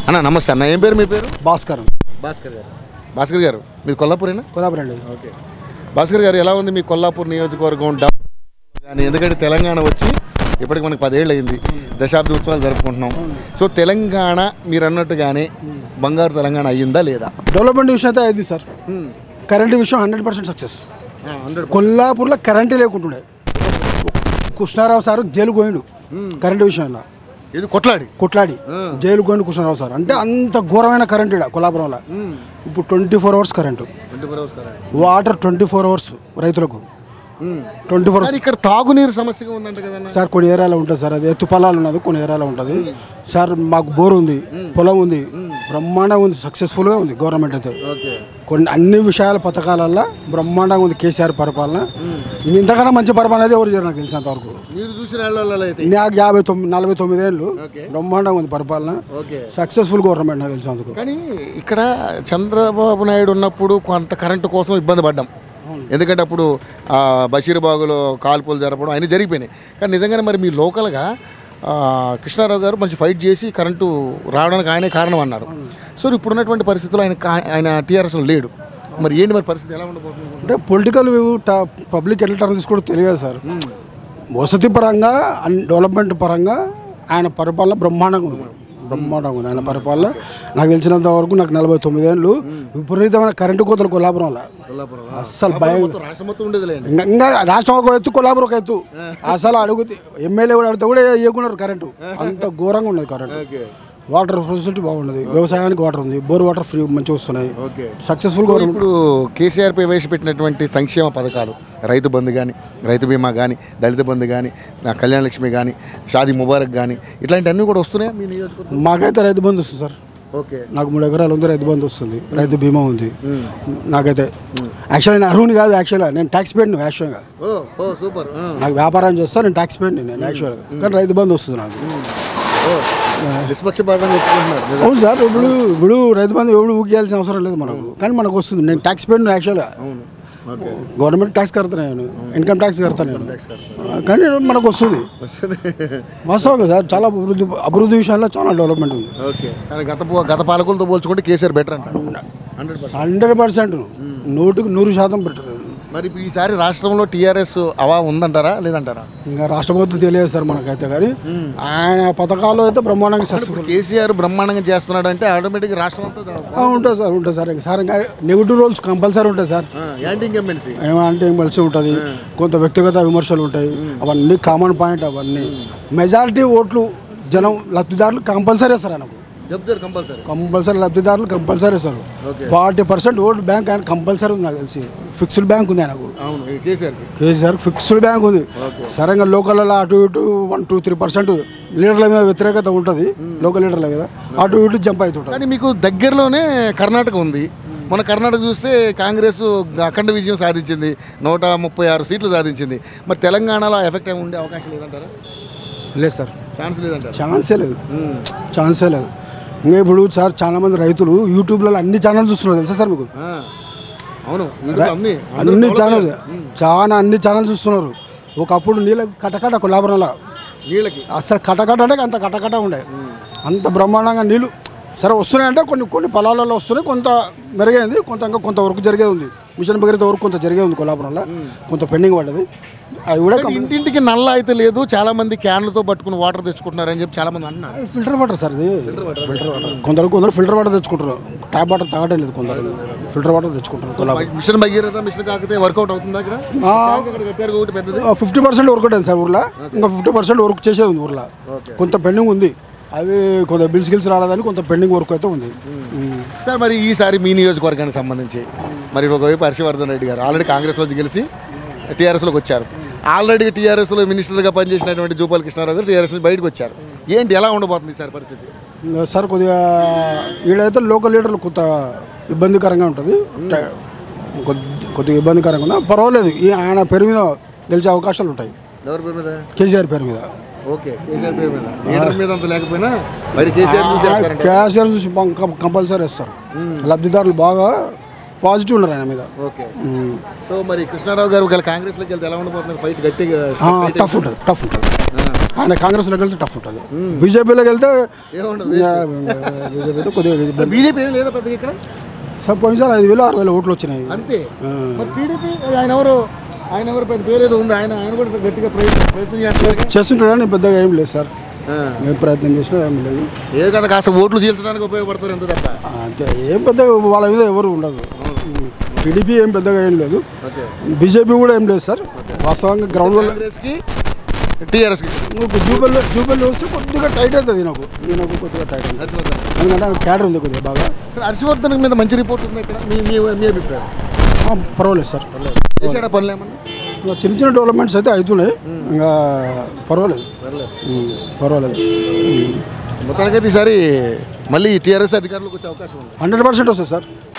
అన్న నమస్తే అన్న ఏం పేరు మీ పేరు భాస్కర్ భాస్కర్ గారు భాస్కర్ గారు మీరు కొల్లాపూరేనా కొలాబర్ అండి ఓకే భాస్కర్ గారు ఎలా ఉంది మీ కొల్లాపూర్ నియోజకవర్గం డెవలప్ కానీ ఎందుకంటే తెలంగాణ వచ్చి ఇప్పటికి మనకి పదేళ్ళు అయింది దశాబ్ది ఉత్సవాలు జరుపుకుంటున్నాం సో తెలంగాణ మీరు అన్నట్టుగానే బంగారు తెలంగాణ అయ్యిందా లేదా డెవలప్మెంట్ విషయం అయితే అయింది సార్ కరెంట్ విషయం హండ్రెడ్ పర్సెంట్ సక్సెస్ హండ్రెడ్ కొల్లాపూర్లో కరెంటే లేకుంటుండే కృష్ణారావు సార్ జైలు పోయిండు కరెంటు విషయంలో ఇది కొట్లాడి కొట్లాడి జైలు పోయిండు కృష్ణారావు సార్ అంటే అంత ఘోరమైన కరెంట్ ఇక్కడ కొల్లాపురంలో ఇప్పుడు twenty four hours current water twenty four hours రైతులకు ట్వంటీ ఫోర్ కానీ ఇక్కడ తాగునీరు సమస్యగా ఉందంట కదన్న సార్ కొన్ని ఏరియాలో ఉంటుంది సార్ అది ఎత్తు పొలాలు ఉన్నది కొన్ని ఏరియాలో ఉంటుంది సార్ మాకు బోర్ ఉంది పొలం ఉంది బ్రహ్మాండంగా ఉంది సక్సెస్ఫుల్గా ఉంది గవర్నమెంట్ అయితే ఓకే కొన్ని అన్ని విషయాల పథకాలల్లో బ్రహ్మాండంగా ఉంది కేసీఆర్ పరిపాలన ఇంతకన్నా మంచి పరిపాలన అయితే ఎవరు చేయరు నాకు తెలిసినంత వరకు మీరు చూసిన వాళ్ళలో అయితే నాకు యాభై తొమ్మిది నలభై తొమ్మిది ఏళ్ళు ఓకే. బ్రహ్మాండంగా ఉంది పరిపాలన ఓకే సక్సెస్ఫుల్ గవర్నమెంట్ నాకు తెలిసినందుకు కానీ ఇక్కడ చంద్రబాబు నాయుడు ఉన్నప్పుడు కొంత కరెంటు కోసం ఇబ్బంది పడ్డాం ఎందుకంటే అప్పుడు ఆ, బషీర్బాగులో కాల్పులు జరపడం అన్నీ జరిగిపోయినాయి కానీ నిజంగానే మరి మీ లోకల్గా ఆ, కృష్ణారావు గారు మంచి ఫైట్ చేసి కరెంటు రావడానికి ఆయనే కారణం అన్నారు సో ఇప్పుడు ఉన్నటువంటి పరిస్థితుల్లో ఆయన కా- ఆయన టీఆర్ఎస్లో లేడు మరి ఏంటి మరి పరిస్థితి ఎలా ఉండబోతుంది అంటే పొలిటికల్ పబ్లిక్ ఎట్లా టర్న్ తీసుకోవడం తెలియదు సార్ వసతి పరంగా అండ్ డెవలప్మెంట్ పరంగా ఆయన పరిపాలన బ్రహ్మాండంగా ఉంది బ్రహ్మాండంగా ఉంది ఆయన పరిపాలన నాకు తెలిసినంత వరకు నాకు నలభై తొమ్మిది ఏళ్ళు విపరీతమైన కరెంటు కోతలు కొల్లాపురంలో అస్సలు భయం రాష్ట్రం మొత్తం ఉండేదిలేండి ఇంకా ఇంకా రాష్ట్రం ఒక ఎత్తు కొల్లాపురం ఒక ఎత్తు అసలు అడుగుతే ఎమ్మెల్యే కూడా అడిగితే కూడా ఇవ్వకున్నారు కరెంటు అంత ఘోరంగా ఉన్నది కరెంటు ఓకే వాటర్ ఫెసిలిటీ బాగున్నది వ్యవసాయానికి వాటర్ ఉంది బోర్ వాటర్ ఫ్రీ మంచిగా వస్తున్నాయి ఓకే సక్సెస్ఫుల్ సో ఇప్పుడు కేసీఆర్ ప్రవేశపెట్టినటువంటి సంక్షేమ పథకాలు రైతు బంధు కానీ రైతు బీమా కానీ దళిత బంధు కానీ నా కళ్యాణ లక్ష్మి కానీ షాదీ ముబారక్ కానీ ఇట్లాంటివన్నీ కూడా వస్తున్నాయా మీ నియోజకవర్గం మాకైతే రైతు బంధు వస్తుంది సార్ ఓకే నాకు మూడు ఎకరాలు ఉంది రైతు బంధు వస్తుంది రైతు బీమా ఉంది నాకైతే యాక్చువల్గా నేను అర్హుని కాదు యాక్చువల్గా నేను ట్యాక్స్ పేడ్ యాక్చువల్గా ఓ ఓ సూపర్ నాకు వ్యాపారం చేస్తాను నేను ట్యాక్స్ పేడ్ నేను యాక్చువల్గా కానీ రైతు బంధు వస్తుంది నాకు నిష్పక్షపాతంగా చెప్పుకుంటున్నారు నిజం. అవును సార్ ఇప్పుడు ఇప్పుడు రైతు బంధు ఎవడు ఊగియాల్సిన అవసరం లేదు మనకు కానీ మనకు వస్తుంది నేను ట్యాక్స్ పేడ్ యాక్చువల్గా అవును ఓకే గవర్నమెంట్ ట్యాక్స్ కడతాను నేను ఇన్కమ్ ట్యాక్స్ కడతాను నేను కానీ మనకు వస్తుంది వస్తుంది వాస్తవంగా సార్ చాలా అభివృద్ధి అభివృద్ధి విషయాల్లో చాలా డెవలప్మెంట్ ఉంది ఓకే కానీ గత పో- గత పాలకులతో పోల్చుకుంటే కేసీఆర్ బెటర్ అంట హండ్రెడ్ హండ్రెడ్ పర్సెంట్ నూటికి నూరు శాతం పెట్టరు మరి ఇప్పుడు ఈసారి రాష్ట్రంలో టీఆర్ఎస్ అవా ఉందంటారా లేదంటారా ఇంకా రాష్ట్ర ప్రభుత్వం తెలియదు సార్ మనకైతే కానీ ఆయన పథకాలు అయితే బ్రహ్మాండంగా సక్సెస్ఫుల్ కేసీఆర్ బ్రహ్మాండంగా చేస్తున్నాడు అంటే ఆటోమేటిక్ రాష్ట్రం అంతా ఉంటుంది సార్ ఉంటుంది సార్ ఇంకా సార్ ఇంకా నెగిటివ్ రోల్స్ కంపల్సరీ ఉంటాయి సార్ యాంటీ ఇన్కంబెన్సీ ఏమంటే మలిసి ఉంటుంది కొంత వ్యక్తిగత విమర్శలు ఉంటాయి అవన్నీ కామన్ పాయింట్ అవన్నీ మెజారిటీ ఓట్లు జనం లబ్ధిదారులు కంపల్సరీ సార్ ఆయనకు చెప్తారు కంపల్సరీ కంపల్సరీ లబ్ధిదారులు compulsory sir okay. Forty percent vote bank ఆయన కంపల్సరీ ఉంది నాకు తెలిసి ఫిక్స్డ్ బ్యాంక్ ఉంది ఆయనకు అవును కేసీఆర్కి కేసీఆర్ ఫిక్స్డ్ బ్యాంక్ ఉంది సరంగా లోకల్లో అటు ఇటు వన్ టూ త్రీ పర్సెంట్ లీడర్ల మీద వ్యతిరేకత ఉంటుంది లోకల్ లీడర్ల మీద అటు ఇటు జంప్ అవుతుంటుంది కానీ మీకు దగ్గరలోనే కర్ణాటక ఉంది మన కర్ణాటక చూస్తే కాంగ్రెస్ అఖండ విజయం సాధించింది నూట ముప్పై ఆరు సీట్లు సాధించింది మరి తెలంగాణలో ఎఫెక్ట్ ఏమి ఉండే అవకాశం లేదంటారా లేదు సార్ ఛాన్స్ లేదంటారా ఛాన్సే లేదు ఉమ్. ఛాన్సే లేదు ఇంకా ఇప్పుడు సార్ చాలా మంది రైతులు యూట్యూబ్లో అన్ని ఛానల్ చూస్తున్నారు తెలుసా సార్ మీకు ఆ. అవును ఇంకా అన్ని అన్ని ఛానల్ చాలా అన్ని ఛానల్ చూస్తున్నారు ఒకప్పుడు నీళ్ళ కటకట కొల్లాపురంలో నీళ్ళకి అసలు కటకట అంటే అంత కటకట ఉండే అంత బ్రహ్మాండంగా నీళ్ళు సరే వస్తున్నాయంటే కొన్ని కొన్ని పొలాలలో వస్తున్నాయి కొంత మెరుగైంది కొంత ఇంకా కొంత వరకు జరిగేది ఉంది మిషన్ భగీరథ వరకు కొంత జరిగేది ఉంది కొల్లాపురంలో కొంత పెండింగ్ పడ్డది అవి కూడా కానీ ఇంటింటికి నల్ల అయితే లేదు చాలా మంది క్యాన్లతో పట్టుకుని వాటర్ తెచ్చుకుంటున్నారు అని చెప్పి చాలా మంది అన్నారు ఫిల్టర్ వాటర్ సార్ ఇది ఫిల్టర్ వాటర్ కొందరు కొందరు ఫిల్టర్ వాటర్ తెచ్చుకుంటారు ట్యాప్ వాటర్ తాగడం లేదు కొందరు ఫిల్టర్ వాటర్ తెచ్చుకుంటారు కొల్లాపురం మిషన్ భగీరథ మిషన్ కాకపోతే వర్కౌట్ అవుతుందా ఇక్కడ ట్యాంక్ ఇక్కడ కట్టారు ఒకటి పెద్దది ఫిఫ్టీ పర్సెంట్ వర్క్ ఉంటుంది సార్ ఊర్లో ఇంకా ఫిఫ్టీ పర్సెంట్ వర్క్ చేసేది ఉంది ఊర్లో ఓకే కొంత పెండింగ్ ఉంది అవి కొంత బిల్స్ గిల్స్ రాలేదని కొంత పెండింగ్ వర్క్ అయితే ఉంది ఉమ్. సార్ మరి ఈసారి మీ నియోజకవర్గానికి సంబంధించి మరి ఒకవైపు హర్షవర్ధన్ రెడ్డి గారు ఆల్రెడీ కాంగ్రెస్లో గెలిచి టీఆర్ఎస్లోకి వచ్చారు ఆల్రెడీ టీఆర్ఎస్లో మినిస్టర్గా పనిచేసినటువంటి జూపాల్ కృష్ణారావు గారు టీఆర్ఎస్ నుంచి బయటకు వచ్చారు ఏంటి ఎలా ఉండబోతుంది సార్ పరిస్థితి ఇంకా సార్ కొద్దిగా ఈడైతే లోకల్ లీడర్లు కొంత ఇబ్బందికరంగా ఉంటుంది ట- కొద్ది- కొద్దిగా ఇబ్బందికరంగా ఉన్నా పర్వాలేదు ఈ ఆయన పేరు మీద గెలిచే అవకాశాలు ఉంటాయి ఎవరి పేరు మీద కేసీఆర్ పేరు మీద ఓకే కేసీఆర్ పేరు మీద లీడర్ మీద అంత లేకపోయినా మరి కేసీఆర్ చూసి వేస్తారంట. కేసీఆర్ చూసి కంపల్సరీ ఇస్తారు లబ్ధిదారులు బాగా పాజిటివ్ ఉన్నారు ఆయన మీద ఓకే సో మరి కృష్ణారావు గారు ఒకవేళ కాంగ్రెస్లోకి వెళ్తే ఎలా ఉండబోతున్నారు ఫైట్ గట్టిగా టఫ్ ఉంటుంది టఫ్ ఉంటుంది ఆయన కాంగ్రెస్లోకి వెళ్తే టఫ్ ఉంటుంది బీజేపీలోకి వెళ్తే ఏముండదు బీజేపీతో కొద్దిగా ఇబ్బంది. బీజేపీ ఏం లేదా పెద్దగా ఇక్కడ సార్ పోయినసారి ఐదు వేలు ఆరు వేల ఓట్లు వచ్చినాయి అంతే ఆ. మరి టీడీపీ ఆయన ఎవరు ఆయన ఎవరు పెద్ద పేరు ఏదో ఉంది ఆయన ఆయన కూడా గట్టిగా ప్రయత్నం ప్రయత్నం చేస్తున్నారు చేస్తుంటాడని పెద్దగా ఏం లేదు సార్ మేము ప్రయత్నం చేసినా ఏం లేదు ఏ కదా కాస్త ఓట్లు చీల్చడానికి ఉపయోగపడతారు ఎంత తప్ప అంతే ఏం పెద్దగా వాళ్ళ మీద ఎవరు ఉండదు టీడీపీ ఏం పెద్దగా ఏం లేదు ఓకే బీజేపీ కూడా ఏం లేదు సార్ వాస్తవంగా గ్రౌండ్లో కాంగ్రెస్కి టీఆర్ఎస్కి జూబెల్ జూబెల్ వస్తే కొద్దిగా టైట్ అవుతుంది నాకు నాకు కొద్దిగా టైట్ అవుతుంది ఎందుకంటే ఆయన క్యాడర్ ఉంది కొద్దిగా బాగా హర్షవర్ధన్ మీద మంచి రిపోర్ట్ ఉంది ఇక్కడ మీ మీ మీ అభిప్రాయం ఆ, పర్వాలేదు సార్ చేశాడా పనులు ఏమన్నా ఇంకా చిన్న చిన్న డెవలప్మెంట్స్ అయితే అవుతున్నాయి ఇంకా పర్వాలేదు ఉమ్, పర్వాలేదు మొత్తానికైతే ఈసారి మళ్ళీ టీఆర్ఎస్ అధికారులకు వచ్చే అవకాశం ఉంది హండ్రెడ్ పర్సెంట్ వస్తుంది సార్